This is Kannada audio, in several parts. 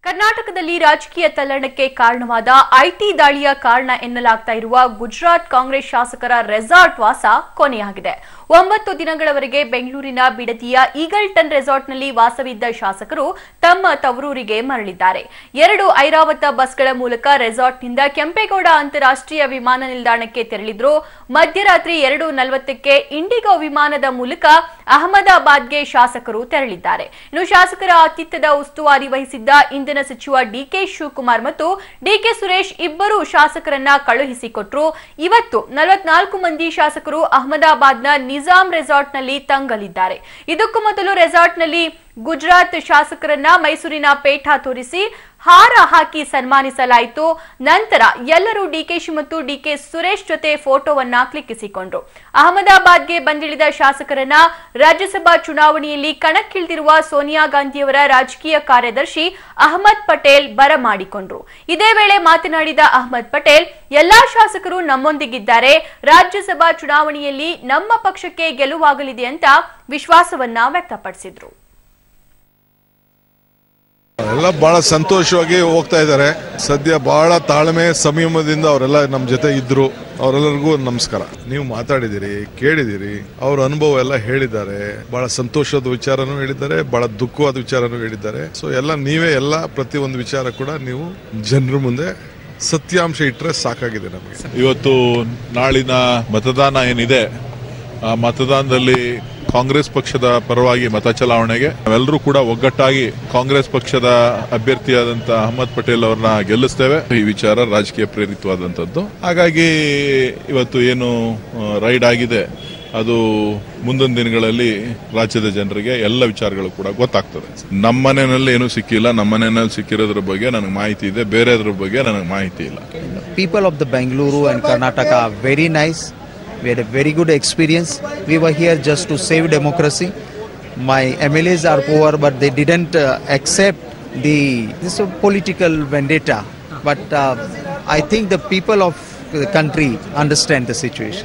ಕರ್ನಾಟಕದಲ್ಲಿ ರಾಜಕೀಯ ತಲ್ಲಣಕ್ಕೆ ಕಾರಣವಾದ ಐಟಿ ದಾಳಿಯ ಕಾರಣ ಎನ್ನಲಾಗ್ತಾ ಇರುವ ಗುಜರಾತ್ ಕಾಂಗ್ರೆಸ್ ಶಾಸಕರ ರೆಸಾರ್ಟ್ ವಾಸ ಕೊನೆಯಾಗಿದೆ ಒಂಬತ್ತು ದಿನಗಳವರೆಗೆ ಬೆಂಗಳೂರಿನ ಬಿಡದಿಯ ಈಗಲ್ಟನ್ ರೆಸಾರ್ಟ್ನಲ್ಲಿ ವಾಸವಿದ್ದ ಶಾಸಕರು ತಮ್ಮ ತವರೂರಿಗೆ ಮರಳಿದ್ದಾರೆ ಎರಡು ಐರಾವತ ಬಸ್ಗಳ ಮೂಲಕ ರೆಸಾರ್ಟ್ನಿಂದ ಕೆಂಪೇಗೌಡ ಅಂತಾರಾಷ್ಟ್ರೀಯ ವಿಮಾನ ನಿಲ್ದಾಣಕ್ಕೆ ತೆರಳಿದ್ರು ಮಧ್ಯರಾತ್ರಿ ಎರಡು ನಲವತ್ತಕ್ಕೆ ಇಂಡಿಗೋ ವಿಮಾನದ ಮೂಲಕ ಅಹಮದಾಬಾದ್ಗೆ ಶಾಸಕರು ತೆರಳಿದ್ದಾರೆ ಇನ್ನು ಶಾಸಕರ ಆತಿಥ್ಯದ ಉಸ್ತುವಾರಿ ವಹಿಸಿದ್ದ ಇಂಧನ ಸಚಿವ ಡಿಕೆ ಶಿವಕುಮಾರ್ ಮತ್ತು ಡಿಕೆ ಸುರೇಶ್ ಇಬ್ಬರು ಶಾಸಕರನ್ನ ಕಳುಹಿಸಿಕೊಟ್ರು ಇವತ್ತು ನಲವತ್ನಾಲ್ಕು ಮಂದಿ ಶಾಸಕರು ಅಹಮದಾಬಾದ್ನ ನಿಜಾಂ ರೆಸಾರ್ಟ್ನಲ್ಲಿ ತಂಗಲಿದ್ದಾರೆ ಇದಕ್ಕೂ ಮೊದಲು ರೆಸಾರ್ಟ್ನಲ್ಲಿ ಗುಜರಾತ್ ಶಾಸಕರನ್ನ ಮೈಸೂರಿನ ಪೇಠ ತೋರಿಸಿ ಹಾರ ಹಾಕಿ ಸನ್ಮಾನಿಸಲಾಯಿತು ನಂತರ ಎಲ್ಲರೂ ಡಿಕೆಶಿ ಮತ್ತು ಡಿಕೆ ಸುರೇಶ್ ಜೊತೆ ಫೋಟೋವನ್ನ ಕ್ಲಿಕ್ಕಿಸಿಕೊಂಡ್ರು ಅಹಮದಾಬಾದ್ಗೆ ಬಂದಿಳಿದ ಶಾಸಕರನ್ನ ರಾಜ್ಯಸಭಾ ಚುನಾವಣೆಯಲ್ಲಿ ಕಣಕ್ಕಿಳಿದಿರುವ ಸೋನಿಯಾ ಗಾಂಧಿಯವರ ರಾಜಕೀಯ ಕಾರ್ಯದರ್ಶಿ ಅಹಮದ್ ಪಟೇಲ್ ಬರಮಾಡಿಕೊಂಡ್ರು ಇದೇ ವೇಳೆ ಮಾತನಾಡಿದ ಅಹಮದ್ ಪಟೇಲ್ ಎಲ್ಲಾ ಶಾಸಕರು ನಮ್ಮೊಂದಿಗಿದ್ದಾರೆ ರಾಜ್ಯಸಭಾ ಚುನಾವಣೆಯಲ್ಲಿ ನಮ್ಮ ಪಕ್ಷಕ್ಕೆ ಗೆಲುವಾಗಲಿದೆ ಅಂತ ವಿಶ್ವಾಸವನ್ನ ವ್ಯಕ್ತಪಡಿಸಿದ್ರು ಎಲ್ಲ ಬಹಳ ಸಂತೋಷವಾಗಿ ಹೋಗ್ತಾ ಇದ್ದಾರೆ ಸದ್ಯ ಬಹಳ ತಾಳ್ಮೆ ಸಂಯಮದಿಂದ ಅವರೆಲ್ಲ ನಮ್ಮ ಜೊತೆ ಇದ್ರು ಅವರೆಲ್ಲರಿಗೂ ನಮಸ್ಕಾರ ನೀವು ಮಾತಾಡಿದಿರಿ ಕೇಳಿದಿರಿ ಅವ್ರ ಅನುಭವ ಎಲ್ಲ ಹೇಳಿದ್ದಾರೆ ಬಹಳ ಸಂತೋಷದ ವಿಚಾರನೂ ಹೇಳಿದ್ದಾರೆ ಬಹಳ ದುಃಖವಾದ ವಿಚಾರನೂ ಹೇಳಿದ್ದಾರೆ ಸೊ ಎಲ್ಲ ನೀವೇ ಎಲ್ಲ ಪ್ರತಿಯೊಂದು ವಿಚಾರ ಕೂಡ ನೀವು ಜನರ ಮುಂದೆ ಸತ್ಯಾಂಶ ಇಟ್ಟರೆ ಸಾಕಾಗಿದೆ ನಮಗೆ ಇವತ್ತು ನಾಳಿನ ಮತದಾನ ಏನಿದೆ ಆ ಮತದಾನದಲ್ಲಿ ಕಾಂಗ್ರೆಸ್ ಪಕ್ಷದ ಪರವಾಗಿ ಮತ ಚಲಾವಣೆಗೆ ನಾವೆಲ್ಲರೂ ಕೂಡ ಒಗ್ಗಟ್ಟಾಗಿ ಕಾಂಗ್ರೆಸ್ ಪಕ್ಷದ ಅಭ್ಯರ್ಥಿಯಾದಂತ ಅಹಮದ್ ಪಟೇಲ್ ಅವ್ರನ್ನ ಗೆಲ್ಲಿಸ್ತೇವೆ ಈ ವಿಚಾರ ರಾಜಕೀಯ ಪ್ರೇರಿತವಾದಂತದ್ದು ಹಾಗಾಗಿ ಇವತ್ತು ಏನು ರೈಡ್ ಆಗಿದೆ ಅದು ಮುಂದಿನ ದಿನಗಳಲ್ಲಿ ರಾಜ್ಯದ ಜನರಿಗೆ ಎಲ್ಲ ವಿಚಾರಗಳು ಕೂಡ ಗೊತ್ತಾಗ್ತದೆ ನಮ್ಮ ಮನೆಯಲ್ಲಿ ಏನೂ ಸಿಕ್ಕಿಲ್ಲ ನಮ್ಮ ಮನೆಯಲ್ಲಿ ಸಿಕ್ಕಿರೋದ್ರ ಬಗ್ಗೆ ನನಗೆ ಮಾಹಿತಿ ಇದೆ ಬೇರೆದ್ರ ಬಗ್ಗೆ ನನಗೆ ಮಾಹಿತಿ ಇಲ್ಲ people of the Bangalore and Karnataka are very nice. We had a very good experience. We were here just to save democracy. My MLAs are poor, but they didn't uh, accept the this is a political vendetta. But uh, I think the people of the country understand the situation.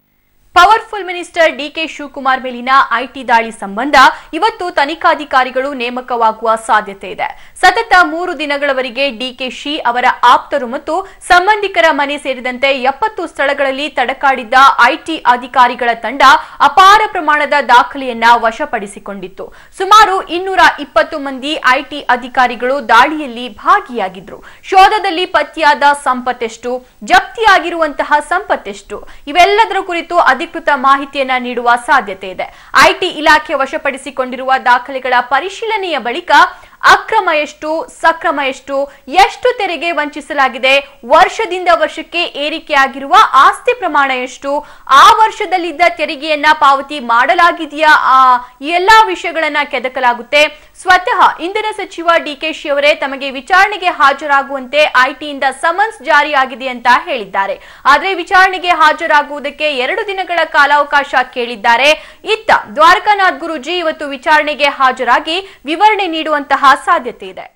Powerful minister DK Shivakumar ಮೇಲಿನ ಐಟಿ ದಾಳಿ ಸಂಬಂಧ ಇವತ್ತು ತನಿಖಾಧಿಕಾರಿಗಳು ನೇಮಕವಾಗುವ ಸಾಧ್ಯತೆ ಇದೆ ಸತತ ಮೂರು ದಿನಗಳವರೆಗೆ ಡಿಕೆಶಿ ಅವರ ಆಪ್ತರು ಮತ್ತು ಸಂಬಂಧಿಕರ ಮನೆ ಸೇರಿದಂತೆ ಎಪ್ಪತ್ತು ಸ್ಥಳಗಳಲ್ಲಿ ತಡಕಾಡಿದ್ದ ಐಟಿ ಅಧಿಕಾರಿಗಳ ತಂಡ ಅಪಾರ ಪ್ರಮಾಣದ ದಾಖಲೆಯನ್ನ ವಶಪಡಿಸಿಕೊಂಡಿತ್ತು ಸುಮಾರು ಇನ್ನೂರ ಇಪ್ಪತ್ತು ಮಂದಿ ಐಟಿ ಅಧಿಕಾರಿಗಳು ದಾಳಿಯಲ್ಲಿ ಭಾಗಿಯಾಗಿದ್ರು ಶೋಧದಲ್ಲಿ ಪತ್ತೆಯಾದ ಸಂಪತ್ತೆಷ್ಟು ಜಪ್ತಿಯಾಗಿರುವಂತಹ ಸಂಪತ್ತೆಷ್ಟು ಇವೆಲ್ಲದರ ಕುರಿತು ಅಧಿಕೃತ ಮಾಹಿತಿಯನ್ನ ನೀಡುವ ಸಾಧ್ಯತೆ ಇದೆ ಐಟಿ ಇಲಾಖೆ ವಶಪಡಿಸಿಕೊಂಡಿರುವ ದಾಖಲೆಗಳ ಪರಿಶೀಲನೆಯ ಬಳಿಕ ಅಕ್ರಮ ಎಷ್ಟು ಸಕ್ರಮ ಎಷ್ಟು ಎಷ್ಟು ತೆರಿಗೆ ವಂಚಿಸಲಾಗಿದೆ ವರ್ಷದಿಂದ ವರ್ಷಕ್ಕೆ ಏರಿಕೆಯಾಗಿರುವ ಆಸ್ತಿ ಪ್ರಮಾಣ ಎಷ್ಟು ಆ ವರ್ಷದಲ್ಲಿದ್ದ ತೆರಿಗೆಯನ್ನ ಪಾವತಿ ಮಾಡಲಾಗಿದೆಯಾ ಆ ಈ ಎಲ್ಲಾ ವಿಷಯಗಳನ್ನ ಕೆದಕಲಾಗುತ್ತೆ ಸ್ವತಃ ಇಂಧನ ಸಚಿವ ಡಿಕೆಶಿ ಅವರೇ ತಮಗೆ ವಿಚಾರಣೆಗೆ ಹಾಜರಾಗುವಂತೆ ಐಟಿಯಿಂದ ಸಮನ್ಸ್ ಜಾರಿಯಾಗಿದೆ ಅಂತ ಹೇಳಿದ್ದಾರೆ ಆದ್ರೆ ವಿಚಾರಣೆಗೆ ಹಾಜರಾಗುವುದಕ್ಕೆ ಎರಡು ದಿನಗಳ ಕಾಲಾವಕಾಶ ಕೇಳಿದ್ದಾರೆ ಇತ್ತ ದ್ವಾರಕಾನಾಥ್ ಗುರೂಜಿ ಇವತ್ತು ವಿಚಾರಣೆಗೆ ಹಾಜರಾಗಿ ವಿವರಣೆ ನೀಡುವಂತಹ ಸಾಧ್ಯತೆ ಇದೆ